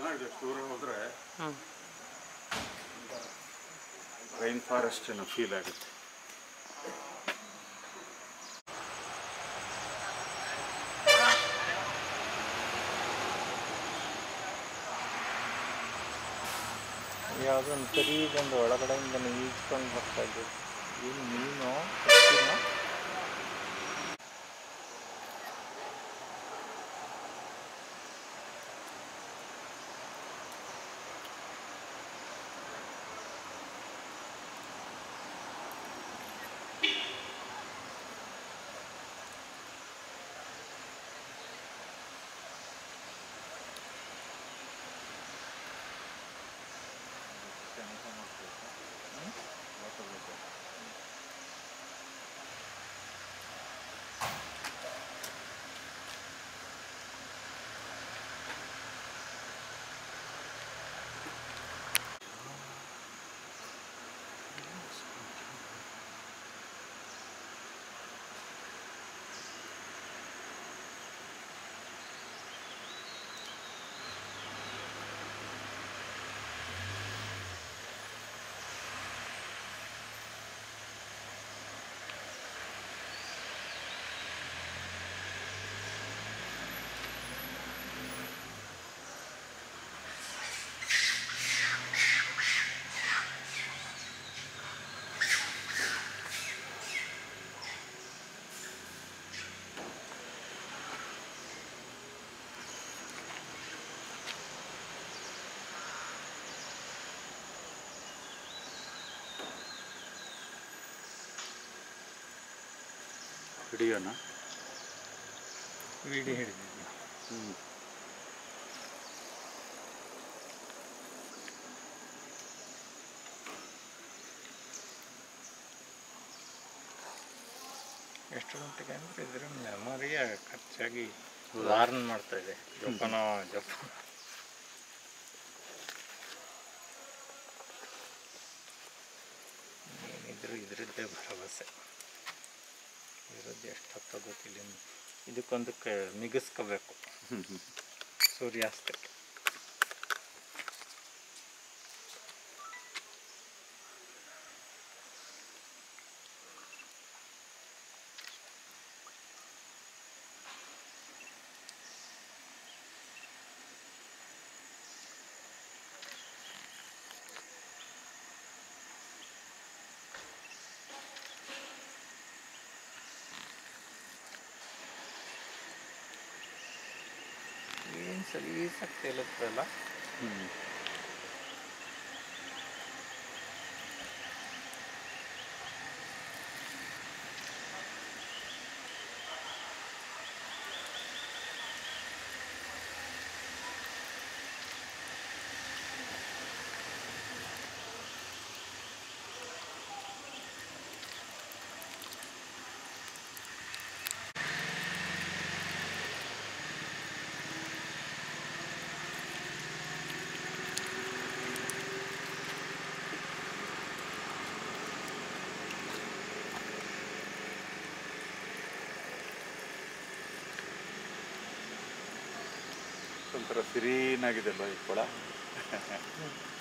ಚೆನ್ನಾಗಿದೆ ಅಷ್ಟು ದೂರ ಹೋದರೆ ಹ್ಞೂ ರೈನ್ ಫಾರೆಸ್ಟ್ ಏನೋ ಫೀಲ್ ಆಗುತ್ತೆ ಯಾವುದೋ ಒಂದು ಕರೀದೊಂದು ಒಳಗಡೆಯಿಂದ ಈಜ್ಕೊಂಡು ಬರ್ತಾ ಇದ್ದು ಏನು ಮೀನು ಪಕ್ಷಿನೋ? ಹಿಡಿಯೋಣ ವಿಡಿಯೋ ಹಿಡಿದಿದ್ದೆ ಹ್ಞೂ ಎಷ್ಟು ಮಟ್ಟಿಗೆ ಅಂದರೆ ಇದ್ರ ಮೆಮೊರಿಯ ಖರ್ಚಾಗಿ ಲಾರ್ನ್ ಮಾಡ್ತಾ ಇದೆ ಜೋಪಾನ ಜೋಪಾನ ಏನಿದ್ರು ಇದ್ರದ್ದೇ ಭರವಸೆ ಇರೋದು ಎಷ್ಟು ಹೊತ್ತು ಗೊತ್ತಿಲ್ಲ ಇನ್ನು. ಇದಕ್ಕೊಂದಕ್ಕೆ ಮಿಗಿಸ್ಕೋಬೇಕು ಸೂರ್ಯಾಸ್ತಕ್ಕೆ ಏನು ಸಲೀಸಾಗಿ ತೇಲುತ್ತಲ್ಲ ಹ್ಞೂ ಒಂಥರ ಸಿರೀನಾಗಿದೆ ಅಲ್ವಾ ಈ ಕೊಳ